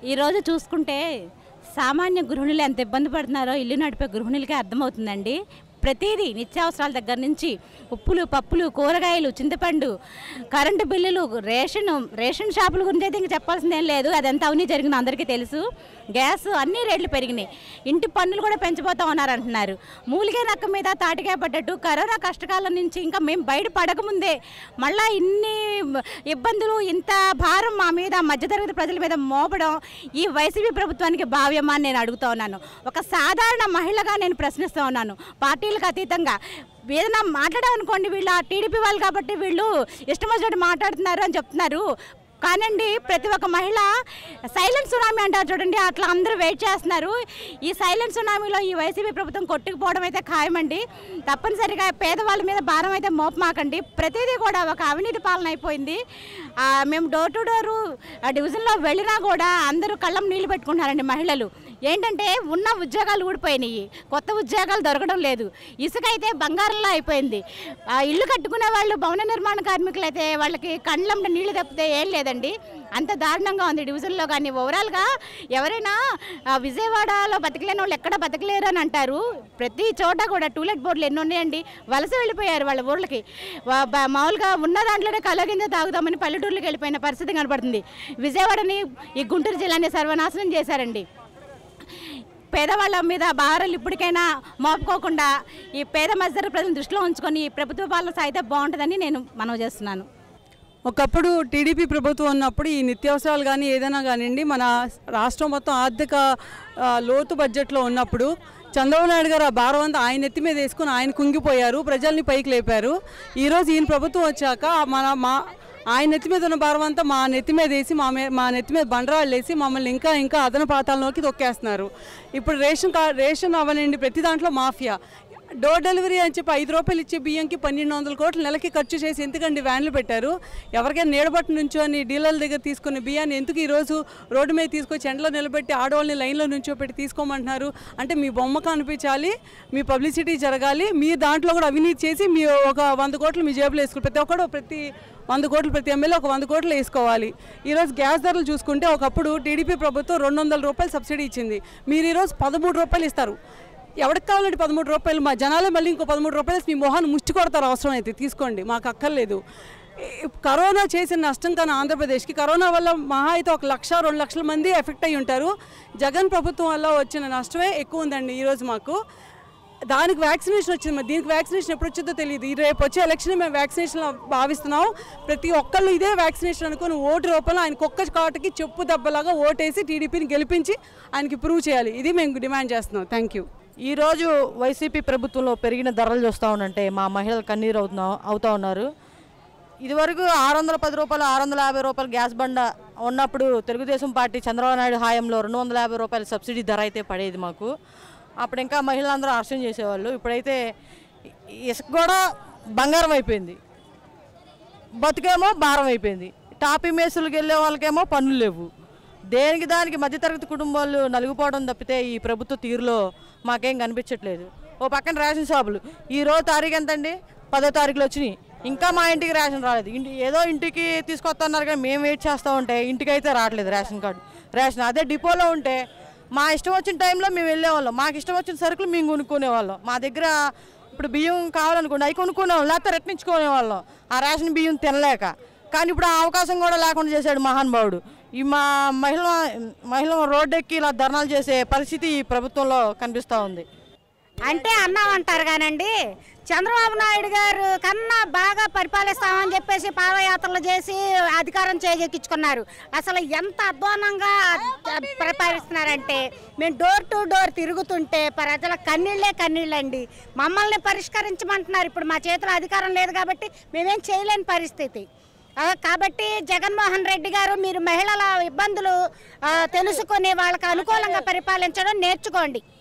ఈరోజు చూసుకుంటే సామాన్య గృహిణులు ఎంత ఇబ్బంది పడుతున్నారో ఇల్లు నడిపే గృహిణులకే అర్థమవుతుందండి ప్రతిదీ నిత్యావసరాల దగ్గర నుంచి ఉప్పులు పప్పులు కూరగాయలు చింతపండు కరెంటు బిల్లులు రేషన్ రేషన్ షాపుల గురించి అయితే ఇంక చెప్పాల్సిందేం లేదు అదంతా అవన్నీ జరిగింది అందరికీ తెలుసు గ్యాస్ అన్ని రేట్లు పెరిగినాయి ఇంటి పన్నులు కూడా పెంచబోతా ఉన్నారు అంటున్నారు మూలిగే నక్క మీద తాటికాయ పడ్డట్టు కరోనా కష్టకాలం నుంచి ఇంకా మేము బయట పడకముందే మళ్ళా ఇన్ని ఇబ్బందులు ఇంత భారం మా మీద మధ్యతరగతి ప్రజల మీద మోపడం ఈ వైసీపీ ప్రభుత్వానికి భావ్యమా అని నేను అడుగుతా ఉన్నాను ఒక సాధారణ మహిళగా నేను ప్రశ్నిస్తూ ఉన్నాను పార్టీలకు అతీతంగా ఏదైనా మాట్లాడామనుకోండి వీళ్ళు టీడీపీ వాళ్ళు కాబట్టి వీళ్ళు ఇష్టం వచ్చినట్టు మాట్లాడుతున్నారు అని చెప్తున్నారు కానండి ప్రతి ఒక్క మహిళ సైలెంట్ సునామీ అంటారు చూడండి అట్లా అందరూ వెయిట్ చేస్తున్నారు ఈ సైలెంట్ సునామీలో ఈ వైసీపీ ప్రభుత్వం కొట్టుకుపోవడం అయితే ఖాయమండి తప్పనిసరిగా పేదవాళ్ళ మీద భారం అయితే మోపమాకండి ప్రతిదీ కూడా ఒక అవినీతి పాలన అయిపోయింది ఆ, మేము డోర్ టు డోరు ఆ డివిజన్లో వెళ్ళినా కూడా అందరూ కళ్ళం నీళ్లు పెట్టుకుంటున్నారండి మహిళలు ఏంటంటే ఉన్న ఉద్యోగాలు ఊడిపోయినాయి కొత్త ఉద్యోగాలు దొరకడం లేదు ఇసుక అయితే బంగారంలో అయిపోయింది ఆ, ఇల్లు కట్టుకునే వాళ్ళు భవన నిర్మాణ కార్మికులు అయితే వాళ్ళకి కళ్ళంట నీళ్లు తప్పితే ఏం లేదండి అంత దారుణంగా ఉంది డివిజన్లో కానీ ఓవరాల్గా ఎవరైనా ఆ, విజయవాడలో బతకలేని వాళ్ళు ఎక్కడ బతకలేరు అని అంటారు ప్రతి చోట కూడా టూలెట్ బోర్డులు ఎన్ని ఉన్నాయండి వలస వెళ్ళిపోయారు వాళ్ళ ఊర్లకి వా- బ- మామూలుగా ఉన్న దాంట్లోనే కలగిందే తాగుదామని పల్లెటూర్లకు వెళ్ళిపోయిన పరిస్థితి కనబడుతుంది విజయవాడని ఈ గుంటూరు జిల్లాని సర్వనాశనం చేశారండి పేదవాళ్ళ మీద భారాలు ఇప్పటికైనా మోపుకోకుండా ఈ పేద మధ్య ప్రజలను దృష్టిలో ఉంచుకొని ఈ ప్రభుత్వ పాలన సాగితే బాగుంటుందని నేను మనవి చేస్తున్నాను ఒకప్పుడు టీడీపీ ప్రభుత్వం ఉన్నప్పుడు ఈ నిత్యావసరాలు కానీ ఏదైనా కానివ్వండి మన రాష్ట్రం మొత్తం ఆర్థిక ఆ, లోతు బడ్జెట్లో ఉన్నప్పుడు చంద్రబాబు నాయుడు గారు ఆ భారం అంతా ఆయన ఎత్తి మీద వేసుకుని ఆయన కుంగిపోయారు ప్రజల్ని పైకి లేపారు ఈరోజు ఈయన ప్రభుత్వం వచ్చాక మన మా ఆయన నెత్తి మీద ఉన్న భారం అంతా మా నెత్తి మీద వేసి మా మే మా నెత్తి మీద బండరాళ్ళు వేసి మమ్మల్ని ఇంకా ఇంకా అదన పాతాల్లోకి తొక్కేస్తున్నారు ఇప్పుడు రేషన్ కార్డ్ రేషన్ అవ్వనండి ప్రతి దాంట్లో మాఫియా డోర్ డెలివరీ అని చెప్పి ఐదు రూపాయలు ఇచ్చే బియ్యంకి పన్నెండు వందల కోట్లు నెలకి ఖర్చు చేసి ఎందుకండి వ్యాన్లు పెట్టారు ఎవరికైనా నీడబట్టు నుంచొని డీలర్ల దగ్గర తీసుకున్న బియ్యాన్ని ఎందుకు ఈరోజు రోడ్డు మీద తీసుకొచ్చి ఎండలో నిలబెట్టి ఆడవాళ్ళని లైన్లో నుంచో పెట్టి తీసుకోమంటున్నారు అంటే మీ బొమ్మ కనిపించాలి మీ పబ్లిసిటీ జరగాలి మీ దాంట్లో కూడా అవినీతి చేసి మీ ఒక వంద కోట్లు మీ జేబులో వేసుకోవాలి ప్రతి ఒక్కడు ప్రతి వంద కోట్లు ప్రతి ఎమ్మెల్యే ఒక వంద కోట్లు వేసుకోవాలి ఈరోజు గ్యాస్ ధరలు చూసుకుంటే ఒకప్పుడు టీడీపీ ప్రభుత్వం రెండు వందల రూపాయలు సబ్సిడీ ఇచ్చింది మీరు ఈరోజు పదమూడు రూపాయలు ఇస్తారు ఎవరికి కావాలంటే పదమూడు రూపాయలు మా జనాలే మళ్ళీ ఇంకో పదమూడు రూపాయలు వేసి మీ మొహాన్ని ముష్టి కొడతారు అవసరం అయితే తీసుకోండి మాకు అక్కర్లేదు ఈ కరోనా చేసిన నష్టం కానీ ఆంధ్రప్రదేశ్కి కరోనా వల్ల మహా అయితే ఒక లక్ష రెండు లక్షల మంది ఎఫెక్ట్ అయ్యి ఉంటారు జగన్ ప్రభుత్వం వల్ల వచ్చిన నష్టమే ఎక్కువ ఉందండి ఈరోజు మాకు దానికి వ్యాక్సినేషన్ వచ్చింది మరి దీనికి వ్యాక్సినేషన్ ఎప్పుడు వచ్చిందో తెలియదు ఈ రేపు వచ్చే ఎలక్షన్ మేము వ్యాక్సినేషన్ భావిస్తున్నాం ప్రతి ఒక్కళ్ళు ఇదే వ్యాక్సినేషన్ అనుకుని ఓటు రూపంలో ఆయనకు ఒక్క కాటుకి చెప్పు దెబ్బలాగా ఓటేసి టీడీపీని గెలిపించి ఆయనకి ప్రూవ్ చేయాలి ఇది మేము డిమాండ్ చేస్తున్నాం థ్యాంక్ యూ ఈరోజు వైసీపీ ప్రభుత్వంలో పెరిగిన ధరలు చూస్తూ ఉంటే మా మహిళలు కన్నీరు అవుతున్నా అవుతా ఉన్నారు ఇదివరకు ఆరు వందల పది రూపాయలు ఆరు వందల యాభై రూపాయలు గ్యాస్ బండ ఉన్నప్పుడు తెలుగుదేశం పార్టీ చంద్రబాబు నాయుడు హాయంలో రెండు వందల యాభై రూపాయల సబ్సిడీ ధర అయితే పడేది మాకు అప్పుడు ఇంకా మహిళలందరూ హర్షం చేసేవాళ్ళు ఇప్పుడైతే ఇసుక కూడా బంగారం అయిపోయింది బతుకేమో భారం అయిపోయింది టాపీ మేసులకు వెళ్ళే వాళ్ళకేమో పనులు లేవు దేనికి దానికి మధ్యతరగతి కుటుంబాలు నలిగిపోవడం తప్పితే ఈ ప్రభుత్వ తీరులో మాకేం కనిపించట్లేదు ఓ పక్కన రేషన్ షాపులు ఈ రోజు తారీఖు ఎంతండి పదో తారీఖులో వచ్చినాయి ఇంకా మా ఇంటికి రేషన్ రాలేదు ఇంటి ఏదో ఇంటికి తీసుకొస్తున్నారు కానీ మేము వెయిట్ చేస్తూ ఉంటే ఇంటికి అయితే రావట్లేదు రేషన్ కార్డు రేషన్ అదే డిపోలో ఉంటే మా ఇష్టం వచ్చిన టైంలో మేము వెళ్ళేవాళ్ళం మాకు ఇష్టం వచ్చిన సరుకులు మేము కొనుక్కునేవాళ్ళం మా దగ్గర ఇప్పుడు బియ్యం కావాలనుకోండి అవి కొనుక్కునేవాళ్ళం లేకపోతే రెట్టించుకునేవాళ్ళం ఆ రేషన్ బియ్యం తినలేక కానీ ఇప్పుడు ఆ అవకాశం కూడా లేకుండా చేశాడు మహానుభావుడు ఈ మా మహిళ మహిళ రోడ్డెక్కి ఇలా ధర్నాలు చేసే పరిస్థితి ఈ ప్రభుత్వంలో కనిపిస్తూ ఉంది అంటే అన్నాం అంటారు కానండి చంద్రబాబు నాయుడు గారు కన్నా బాగా పరిపాలిస్తామని చెప్పేసి పాదయాత్రలు చేసి అధికారం చేజెక్కించుకున్నారు అసలు ఎంత అధ్వానంగా పరిపాలిస్తున్నారంటే మేము డోర్ టు డోర్ తిరుగుతుంటే ప్రజల కన్నీళ్ళే కన్నీళ్ళండి మమ్మల్ని పరిష్కరించమంటున్నారు ఇప్పుడు మా చేతిలో అధికారం లేదు కాబట్టి మేమేం చేయలేని పరిస్థితి ఆ, కాబట్టి జగన్మోహన్ రెడ్డి గారు మీరు మహిళల ఇబ్బందులు ఆ, తెలుసుకొని వాళ్ళకి అనుకూలంగా పరిపాలించడం నేర్చుకోండి